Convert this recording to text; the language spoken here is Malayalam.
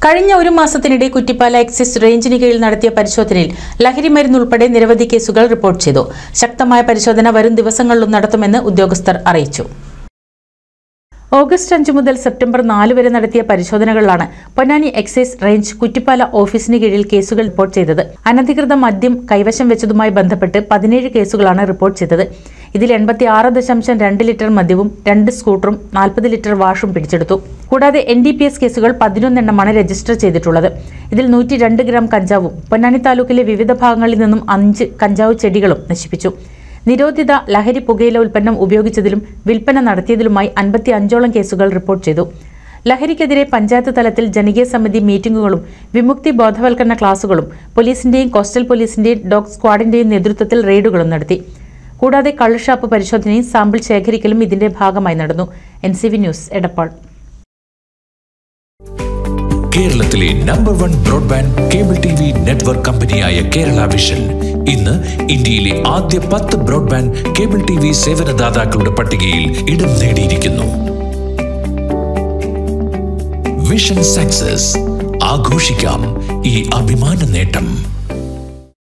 കഴിഞ്ഞ ഒരു മാസത്തിനിടെ കുറ്റിപ്പാല എക്സൈസ് റേഞ്ചിന് കീഴിൽ നടത്തിയ പരിശോധനയിൽ ലഹരി മരുന്ന് ഉൾപ്പെടെ നിരവധി കേസുകൾ റിപ്പോർട്ട് ചെയ്തു ശക്തമായ പരിശോധന വരും ദിവസങ്ങളിലും നടത്തുമെന്ന് ഉദ്യോഗസ്ഥർ അറിയിച്ചു ഓഗസ്റ്റ് അഞ്ച് മുതൽ സെപ്റ്റംബർ നാല് വരെ നടത്തിയ പരിശോധനകളിലാണ് പൊന്നാനി എക്സൈസ് റേഞ്ച് കുറ്റിപ്പാല ഓഫീസിന് കീഴിൽ കേസുകൾ റിപ്പോർട്ട് ചെയ്തത് അനധികൃത മദ്യം കൈവശം വെച്ചതുമായി ബന്ധപ്പെട്ട് പതിനേഴ് കേസുകളാണ് റിപ്പോർട്ട് ചെയ്തത് ഇതിൽ എൺപത്തി ആറ് ദശാംശം രണ്ട് ലിറ്റർ മദ്യവും രണ്ട് സ്കൂട്ടറും നാൽപ്പത് ലിറ്റർ വാഷും പിടിച്ചെടുത്തു കൂടാതെ എൻ ഡി പി എസ് കേസുകൾ പതിനൊന്നെണ്ണമാണ് രജിസ്റ്റർ ചെയ്തിട്ടുള്ളത് ഇതിൽ നൂറ്റി രണ്ട് ഗ്രാം കഞ്ചാവും പൊന്നാനി താലൂക്കിലെ വിവിധ ഭാഗങ്ങളിൽ നിന്നും അഞ്ച് കഞ്ചാവ് ചെടികളും നശിപ്പിച്ചു നിരോധിത ലഹരി പുകയില ഉൽപ്പന്നം ഉപയോഗിച്ചതിലും വിൽപ്പന നടത്തിയതിലുമായി അൻപത്തി അഞ്ചോളം കേസുകൾ റിപ്പോർട്ട് ചെയ്തു ലഹരിക്കെതിരെ പഞ്ചായത്ത് തലത്തിൽ ജനകീയ സമിതി മീറ്റിംഗുകളും വിമുക്തി ബോധവൽക്കരണ ക്ലാസുകളും പോലീസിന്റെയും കോസ്റ്റൽ പോലീസിന്റെയും ഡോഗ് സ്ക്വാഡിന്റെയും നേതൃത്വത്തിൽ റെയ്ഡുകളും നടത്തി കൂടാതെ കള്ളുഷാപ്പ് പരിശോധനയും സാമ്പിൾ ശേഖരിക്കലും ഇതിന്റെ ഭാഗമായി നടന്നു എൻ ന്യൂസ് എടപ്പാൾ കേരളത്തിലെ number one broadband cable T V network കമ്പനിയായ കേരള വിഷൻ ഇന്ന് ഇന്ത്യയിലെ ആദ്യ പത്ത് ബ്രോഡ്ബാൻഡ് കേബിൾ ടി വി സേവനദാതാക്കളുടെ പട്ടികയിൽ ഇടം നേടിയിരിക്കുന്നു വിഷൻ സക്സസ് ആഘോഷിക്കാം ഈ അഭിമാന നേട്ടം